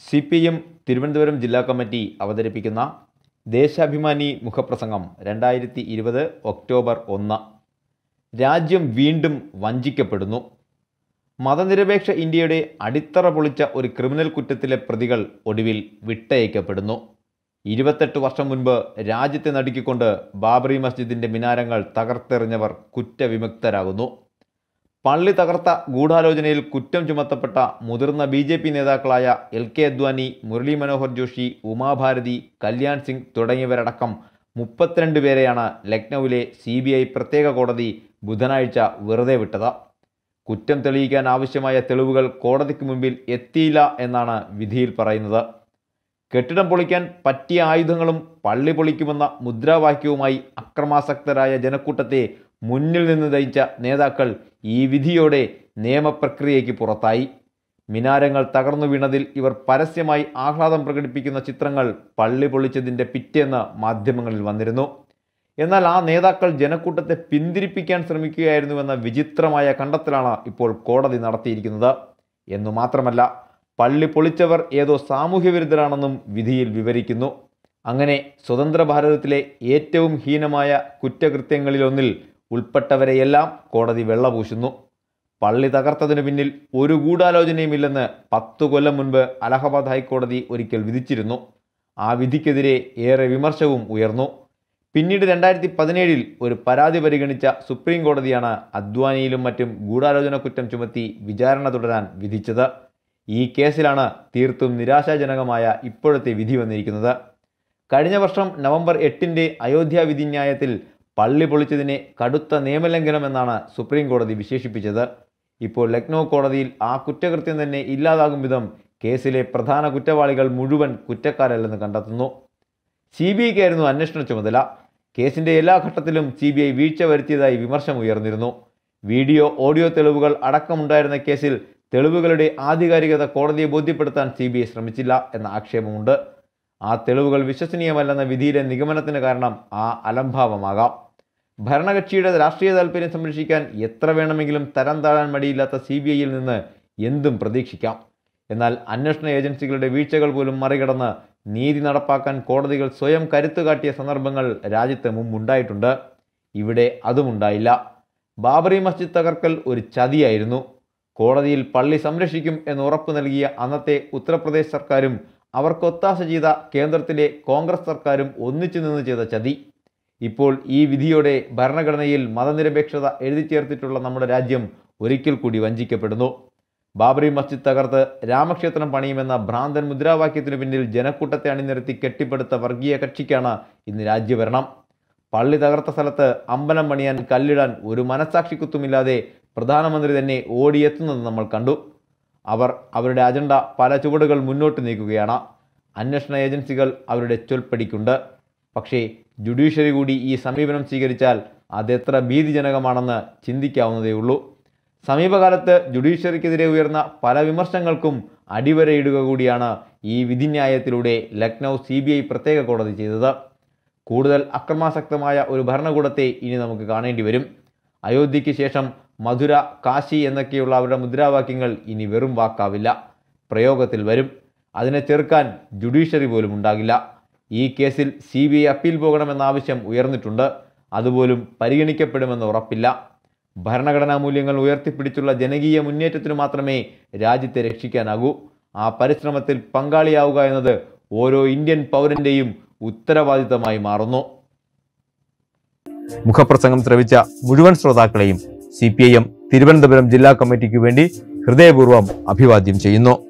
C P M Thiruvananthapuram ജില്ലാ committee അവതരിപ്പിക്കുന്ന ദേശാഭിമാനി മുഖപ്രസംഗം രണ്ടായിരത്തി ഇരുപത് ഒക്ടോബർ ഒന്ന് രാജ്യം വീണ്ടും വഞ്ചിക്കപ്പെടുന്നു മതനിരപേക്ഷ ഇന്ത്യയുടെ അടിത്തറ പൊളിച്ച ഒരു ക്രിമിനൽ കുറ്റത്തിലെ പ്രതികൾ ഒടുവിൽ വിട്ടയക്കപ്പെടുന്നു ഇരുപത്തെട്ട് വർഷം മുൻപ് രാജ്യത്തെ നടുക്കിക്കൊണ്ട് ബാബറി മസ്ജിദിന്റെ മിനാരങ്ങൾ തകർത്തെറിഞ്ഞവർ കുറ്റവിമുക്തരാകുന്നു പള്ളി തകർത്ത ഗൂഢാലോചനയിൽ കുറ്റം ചുമത്തപ്പെട്ട മുതിർന്ന ബി ജെ പി നേതാക്കളായ എൽ കെ അദ്വാനി മുരളി മനോഹർ ജോഷി ഉമാഭാരതി കല്യാൺ സിംഗ് തുടങ്ങിയവരടക്കം മുപ്പത്തിരണ്ട് പേരെയാണ് ലക്നൌവിലെ സി ബി ഐ പ്രത്യേക കോടതി ബുധനാഴ്ച വെറുതെ വിട്ടത് കുറ്റം തെളിയിക്കാൻ ആവശ്യമായ തെളിവുകൾ കോടതിക്ക് മുമ്പിൽ എത്തിയില്ല എന്നാണ് വിധിയിൽ പറയുന്നത് കെട്ടിടം പൊളിക്കാൻ പറ്റിയ ആയുധങ്ങളും പള്ളി പൊളിക്കുമെന്ന മുദ്രാവാക്യവുമായി അക്രമാസക്തരായ ജനക്കൂട്ടത്തെ മുന്നിൽ നിന്ന് നയിച്ച നേതാക്കൾ ഈ വിധിയോടെ നിയമപ്രക്രിയയ്ക്ക് പുറത്തായി മിനാരങ്ങൾ തകർന്നു വീണതിൽ ഇവർ പരസ്യമായി ആഹ്ലാദം പ്രകടിപ്പിക്കുന്ന ചിത്രങ്ങൾ പള്ളി പൊളിച്ചതിൻ്റെ പിറ്റേന്ന് മാധ്യമങ്ങളിൽ വന്നിരുന്നു എന്നാൽ ആ നേതാക്കൾ ജനക്കൂട്ടത്തെ പിന്തിരിപ്പിക്കാൻ ശ്രമിക്കുകയായിരുന്നുവെന്ന വിചിത്രമായ കണ്ടെത്തലാണ് ഇപ്പോൾ കോടതി നടത്തിയിരിക്കുന്നത് എന്നു മാത്രമല്ല പള്ളി പൊളിച്ചവർ ഏതോ സാമൂഹ്യ വിരുദ്ധരാണെന്നും വിധിയിൽ വിവരിക്കുന്നു അങ്ങനെ സ്വതന്ത്ര ഭാരതത്തിലെ ഏറ്റവും ഹീനമായ കുറ്റകൃത്യങ്ങളിലൊന്നിൽ ഉൾപ്പെട്ടവരെയെല്ലാം കോടതി വെള്ളപൂശുന്നു പള്ളി തകർത്തതിനു പിന്നിൽ ഒരു ഗൂഢാലോചനയുമില്ലെന്ന് പത്തു കൊല്ലം മുൻപ് അലഹബാദ് ഹൈക്കോടതി ഒരിക്കൽ വിധിച്ചിരുന്നു ആ വിധിക്കെതിരെ ഏറെ വിമർശവും ഉയർന്നു പിന്നീട് രണ്ടായിരത്തി പതിനേഴിൽ ഒരു പരാതി പരിഗണിച്ച സുപ്രീം കോടതിയാണ് അദ്വാനിയിലും മറ്റും ഗൂഢാലോചന കുറ്റം ചുമത്തി വിചാരണ തുടരാൻ വിധിച്ചത് ഈ കേസിലാണ് തീർത്തും നിരാശാജനകമായ ഇപ്പോഴത്തെ വിധി വന്നിരിക്കുന്നത് കഴിഞ്ഞ വർഷം നവംബർ എട്ടിൻ്റെ അയോധ്യ വിധിന്യായത്തിൽ പള്ളി പൊളിച്ചതിനെ കടുത്ത നിയമലംഘനമെന്നാണ് സുപ്രീം കോടതി വിശേഷിപ്പിച്ചത് ഇപ്പോൾ ലക്നൗ കോടതിയിൽ ആ കുറ്റകൃത്യം തന്നെ ഇല്ലാതാകും വിധം കേസിലെ പ്രധാന കുറ്റവാളികൾ മുഴുവൻ കുറ്റക്കാരല്ലെന്ന് കണ്ടെത്തുന്നു സി ബി ഐക്കായിരുന്നു അന്വേഷണ ചുമതല കേസിന്റെ എല്ലാ ഘട്ടത്തിലും സി ബി ഐ വീഴ്ച വരുത്തിയതായി വിമർശം ഉയർന്നിരുന്നു വീഡിയോ ഓഡിയോ തെളിവുകൾ അടക്കമുണ്ടായിരുന്ന കേസിൽ തെളിവുകളുടെ ആധികാരികത കോടതിയെ ബോധ്യപ്പെടുത്താൻ സി ബി ഐ ശ്രമിച്ചില്ല എന്ന ആക്ഷേപമുണ്ട് ആ തെളിവുകൾ വിശ്വസനീയമല്ലെന്ന വിധിയിലെ നിഗമനത്തിന് കാരണം ആ അലംഭാവമാകാം ഭരണകക്ഷിയുടെ രാഷ്ട്രീയ താല്പര്യം സംരക്ഷിക്കാൻ എത്ര വേണമെങ്കിലും തരം താഴാൻ മടിയില്ലാത്ത സി ബി ഐയിൽ നിന്ന് എന്തും പ്രതീക്ഷിക്കാം എന്നാൽ അന്വേഷണ ഏജൻസികളുടെ വീഴ്ചകൾ പോലും മറികടന്ന് നീതി നടപ്പാക്കാൻ കോടതികൾ സ്വയം കരുത്തു കാട്ടിയ സന്ദർഭങ്ങൾ രാജ്യത്ത് മുമ്പുണ്ടായിട്ടുണ്ട് ഇവിടെ അതുമുണ്ടായില്ല ബാബറി മസ്ജിദ് തകർക്കൽ ഒരു ചതിയായിരുന്നു കോടതിയിൽ പള്ളി സംരക്ഷിക്കും എന്ന് ഉറപ്പു നൽകിയ അന്നത്തെ ഉത്തർപ്രദേശ് സർക്കാരും അവർക്ക് ഒത്താശ ചെയ്ത കേന്ദ്രത്തിലെ കോൺഗ്രസ് സർക്കാരും ഒന്നിച്ചു നിന്ന് ചെയ്ത ചതി ഇപ്പോൾ ഈ വിധിയോടെ ഭരണഘടനയിൽ മതനിരപേക്ഷത എഴുതി ചേർത്തിട്ടുള്ള നമ്മുടെ രാജ്യം ഒരിക്കൽ കൂടി വഞ്ചിക്കപ്പെടുന്നു ബാബറി മസ്ജിദ് തകർത്ത് രാമക്ഷേത്രം പണിയുമെന്ന ഭ്രാന്തൻ മുദ്രാവാക്യത്തിനു പിന്നിൽ ജനക്കൂട്ടത്തെ അണിനിരത്തി കെട്ടിപ്പടുത്ത വർഗീയ കക്ഷിക്കാണ് ഇന്ന് രാജ്യഭരണം പള്ളി തകർത്ത സ്ഥലത്ത് അമ്പലം പണിയാൻ കല്ലിടാൻ ഒരു മനസാക്ഷിക്കുത്തുമില്ലാതെ പ്രധാനമന്ത്രി തന്നെ ഓടിയെത്തുന്നത് നമ്മൾ കണ്ടു അവർ അവരുടെ അജണ്ട പല ചുവടുകൾ മുന്നോട്ട് നീക്കുകയാണ് അന്വേഷണ ഏജൻസികൾ അവരുടെ ചൊൽപ്പടിക്കുണ്ട് പക്ഷേ ജുഡീഷ്യറി കൂടി ഈ സമീപനം സ്വീകരിച്ചാൽ അതെത്ര ഭീതിജനകമാണെന്ന് ചിന്തിക്കാവുന്നതേയുള്ളൂ സമീപകാലത്ത് ജുഡീഷ്യറിക്കെതിരെ ഉയർന്ന പല വിമർശനങ്ങൾക്കും അടിവരയിടുക കൂടിയാണ് ഈ വിധിന്യായത്തിലൂടെ ലക്നൗ സി പ്രത്യേക കോടതി ചെയ്തത് കൂടുതൽ അക്രമാസക്തമായ ഒരു ഭരണകൂടത്തെ ഇനി നമുക്ക് കാണേണ്ടി വരും അയോധ്യയ്ക്ക് ശേഷം മധുര കാശി എന്നൊക്കെയുള്ള അവരുടെ മുദ്രാവാക്യങ്ങൾ ഇനി വെറും വാക്കാവില്ല പ്രയോഗത്തിൽ വരും അതിനെ ചെറുക്കാൻ ജുഡീഷ്യറി പോലും ഉണ്ടാകില്ല ഈ കേസിൽ സി ബി ഐ അപ്പീൽ പോകണമെന്ന ആവശ്യം ഉയർന്നിട്ടുണ്ട് അതുപോലും പരിഗണിക്കപ്പെടുമെന്ന് ഉറപ്പില്ല ഭരണഘടനാ മൂല്യങ്ങൾ ഉയർത്തിപ്പിടിച്ചുള്ള ജനകീയ മുന്നേറ്റത്തിനു മാത്രമേ രാജ്യത്തെ രക്ഷിക്കാനാകൂ ആ പരിശ്രമത്തിൽ പങ്കാളിയാവുക എന്നത് ഓരോ ഇന്ത്യൻ പൗരന്റെയും ഉത്തരവാദിത്തമായി മാറുന്നു മുഖപ്രസംഗം ശ്രവിച്ച മുഴുവൻ ശ്രോതാക്കളെയും സി തിരുവനന്തപുരം ജില്ലാ കമ്മിറ്റിക്ക് വേണ്ടി ഹൃദയപൂർവ്വം അഭിവാദ്യം ചെയ്യുന്നു